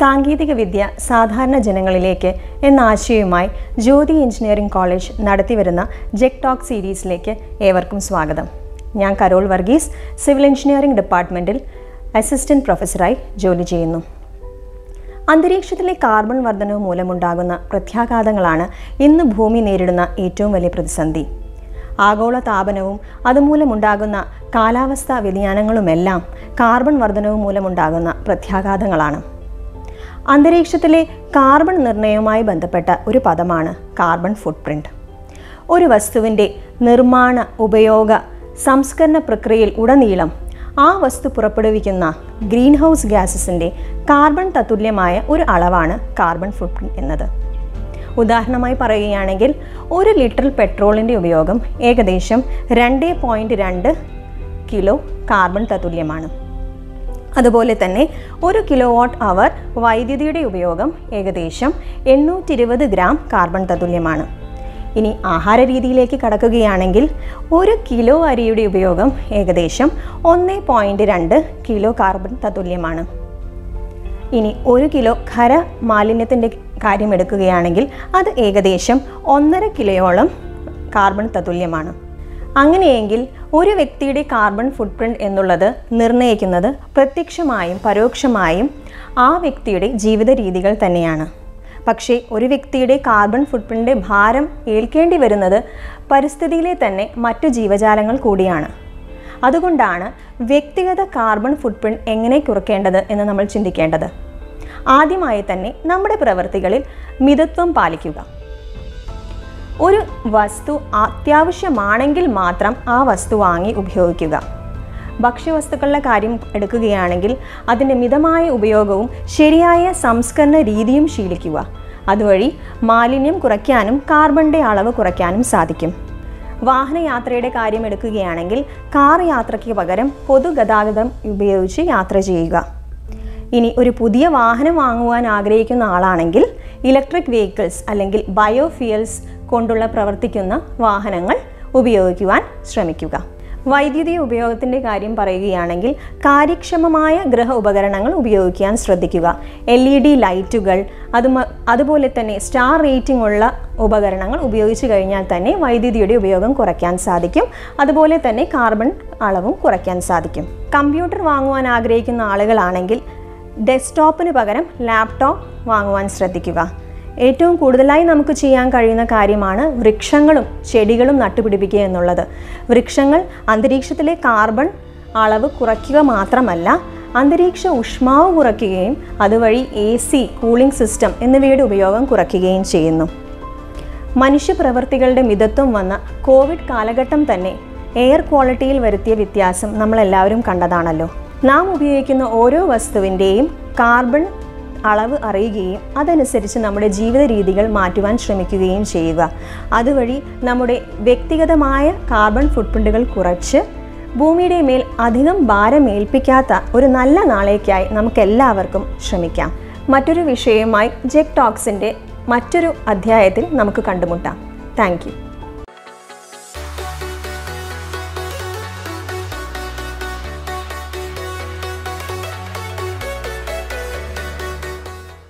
സാങ്കേതികവിദ്യ സാധാരണ ജനങ്ങളിലേക്ക് എന്ന ആശയവുമായി ജ്യോതി എഞ്ചിനീയറിംഗ് കോളേജ് നടത്തിവരുന്ന ജെക് ടോക്ക് സീരീസിലേക്ക് ഏവർക്കും സ്വാഗതം ഞാൻ കരോൾ വർഗീസ് സിവിൽ എഞ്ചിനീയറിംഗ് ഡിപ്പാർട്ട്മെൻറ്റിൽ അസിസ്റ്റൻറ്റ് പ്രൊഫസറായി ജോലി ചെയ്യുന്നു അന്തരീക്ഷത്തിലെ കാർബൺ വർധനവ് മൂലമുണ്ടാകുന്ന പ്രത്യാഘാതങ്ങളാണ് ഇന്ന് ഭൂമി നേരിടുന്ന ഏറ്റവും വലിയ പ്രതിസന്ധി ആഗോള താപനവും അതുമൂലമുണ്ടാകുന്ന കാലാവസ്ഥാ വ്യതിയാനങ്ങളുമെല്ലാം കാർബൺ വർധനവ് മൂലമുണ്ടാകുന്ന പ്രത്യാഘാതങ്ങളാണ് അന്തരീക്ഷത്തിലെ കാർബൺ നിർണ്ണയവുമായി ബന്ധപ്പെട്ട ഒരു പദമാണ് കാർബൺ ഫുട് പ്രിൻ്റ് ഒരു വസ്തുവിൻ്റെ നിർമ്മാണ ഉപയോഗ സംസ്കരണ പ്രക്രിയയിൽ ഉടനീളം ആ വസ്തു പുറപ്പെടുവിക്കുന്ന ഗ്രീൻ ഹൗസ് ഗ്യാസസിൻ്റെ കാർബൺ തത്തുല്യമായ ഒരു അളവാണ് കാർബൺ ഫുട് പ്രിൻ്റ് എന്നത് ഉദാഹരണമായി പറയുകയാണെങ്കിൽ ഒരു ലിറ്റർ പെട്രോളിൻ്റെ ഉപയോഗം ഏകദേശം രണ്ട് പോയിൻറ്റ് രണ്ട് കിലോ കാർബൺ തത്തുല്യമാണ് അതുപോലെ തന്നെ ഒരു കിലോ വാട്ട് അവർ വൈദ്യുതിയുടെ ഉപയോഗം ഏകദേശം എണ്ണൂറ്റി ഇരുപത് ഗ്രാം കാർബൺ തത്തുല്യമാണ് ഇനി ആഹാര രീതിയിലേക്ക് കടക്കുകയാണെങ്കിൽ ഒരു കിലോ അരിയുടെ ഉപയോഗം ഏകദേശം ഒന്ന് പോയിൻറ്റ് രണ്ട് കിലോ കാർബൺ തത്തുല്യമാണ് ഇനി ഒരു കിലോ ഖര മാലിന്യത്തിൻ്റെ കാര്യം എടുക്കുകയാണെങ്കിൽ അത് ഏകദേശം ഒന്നര കിലോയോളം കാർബൺ തത്തുല്യമാണ് അങ്ങനെയെങ്കിൽ ഒരു വ്യക്തിയുടെ കാർബൺ ഫുട് പ്രിൻ്റ് എന്നുള്ളത് നിർണ്ണയിക്കുന്നത് പ്രത്യക്ഷമായും പരോക്ഷമായും ആ വ്യക്തിയുടെ ജീവിത രീതികൾ തന്നെയാണ് പക്ഷേ ഒരു വ്യക്തിയുടെ കാർബൺ ഫുട് പ്രിൻ്റെ ഭാരം ഏൽക്കേണ്ടി വരുന്നത് പരിസ്ഥിതിയിലെ തന്നെ മറ്റു ജീവജാലങ്ങൾ കൂടിയാണ് അതുകൊണ്ടാണ് വ്യക്തിഗത കാർബൺ ഫുട് പ്രിൻ്റ് എങ്ങനെ കുറയ്ക്കേണ്ടത് എന്ന് നമ്മൾ ചിന്തിക്കേണ്ടത് ആദ്യമായി തന്നെ നമ്മുടെ പ്രവൃത്തികളിൽ മിതത്വം പാലിക്കുക ഒരു വസ്തു അത്യാവശ്യമാണെങ്കിൽ മാത്രം ആ വസ്തു വാങ്ങി ഉപയോഗിക്കുക ഭക്ഷ്യവസ്തുക്കളുടെ കാര്യം എടുക്കുകയാണെങ്കിൽ അതിൻ്റെ മിതമായ ഉപയോഗവും ശരിയായ സംസ്കരണ രീതിയും ശീലിക്കുക അതുവഴി മാലിന്യം കുറയ്ക്കാനും കാർബണിൻ്റെ അളവ് കുറയ്ക്കാനും സാധിക്കും വാഹനയാത്രയുടെ കാര്യം എടുക്കുകയാണെങ്കിൽ കാർ യാത്രയ്ക്ക് പകരം പൊതുഗതാഗതം ഉപയോഗിച്ച് യാത്ര ചെയ്യുക ഇനി ഒരു പുതിയ വാഹനം വാങ്ങുവാൻ ആഗ്രഹിക്കുന്ന ആളാണെങ്കിൽ ഇലക്ട്രിക് വെഹിക്കിൾസ് അല്ലെങ്കിൽ ബയോഫ്യൂൽസ് കൊണ്ടുള്ള പ്രവർത്തിക്കുന്ന വാഹനങ്ങൾ ഉപയോഗിക്കുവാൻ ശ്രമിക്കുക വൈദ്യുതി ഉപയോഗത്തിൻ്റെ കാര്യം പറയുകയാണെങ്കിൽ കാര്യക്ഷമമായ ഗൃഹ ഉപകരണങ്ങൾ ഉപയോഗിക്കാൻ ശ്രദ്ധിക്കുക എൽ ഇ ഡി ലൈറ്റുകൾ അതുമ അതുപോലെ തന്നെ സ്റ്റാർ റേറ്റിംഗ് ഉള്ള ഉപകരണങ്ങൾ ഉപയോഗിച്ച് കഴിഞ്ഞാൽ തന്നെ വൈദ്യുതിയുടെ ഉപയോഗം കുറയ്ക്കാൻ സാധിക്കും അതുപോലെ തന്നെ കാർബൺ അളവും കുറയ്ക്കാൻ സാധിക്കും കമ്പ്യൂട്ടർ വാങ്ങുവാൻ ആഗ്രഹിക്കുന്ന ആളുകളാണെങ്കിൽ ഡെസ്ക്ടോപ്പിന് പകരം ലാപ്ടോപ്പ് വാങ്ങുവാൻ ശ്രദ്ധിക്കുക ഏറ്റവും കൂടുതലായി നമുക്ക് ചെയ്യാൻ കഴിയുന്ന കാര്യമാണ് വൃക്ഷങ്ങളും ചെടികളും നട്ടുപിടിപ്പിക്കുക എന്നുള്ളത് വൃക്ഷങ്ങൾ അന്തരീക്ഷത്തിലെ കാർബൺ അളവ് കുറയ്ക്കുക മാത്രമല്ല അന്തരീക്ഷ ഊഷ്മാവ് കുറയ്ക്കുകയും അതുവഴി എ സി കൂളിംഗ് സിസ്റ്റം എന്നിവയുടെ ഉപയോഗം കുറയ്ക്കുകയും ചെയ്യുന്നു മനുഷ്യപ്രവർത്തികളുടെ മിതത്വം വന്ന കോവിഡ് കാലഘട്ടം തന്നെ എയർ ക്വാളിറ്റിയിൽ വരുത്തിയ വ്യത്യാസം നമ്മളെല്ലാവരും കണ്ടതാണല്ലോ നാം ഉപയോഗിക്കുന്ന ഓരോ വസ്തുവിൻ്റെയും കാർബൺ അളവ് അറിയുകയും അതനുസരിച്ച് നമ്മുടെ ജീവിത രീതികൾ മാറ്റുവാൻ ശ്രമിക്കുകയും ചെയ്യുക അതുവഴി നമ്മുടെ വ്യക്തിഗതമായ കാർബൺ ഫുട്പ്രിൻറ്റുകൾ കുറച്ച് ഭൂമിയുടെ മേൽ അധികം ഭാരമേൽപ്പിക്കാത്ത ഒരു നല്ല നാളേക്കായി നമുക്കെല്ലാവർക്കും ശ്രമിക്കാം മറ്റൊരു വിഷയവുമായി ജെക് ടോക്സിൻ്റെ മറ്റൊരു അധ്യായത്തിൽ നമുക്ക് കണ്ടുമുട്ടാം താങ്ക്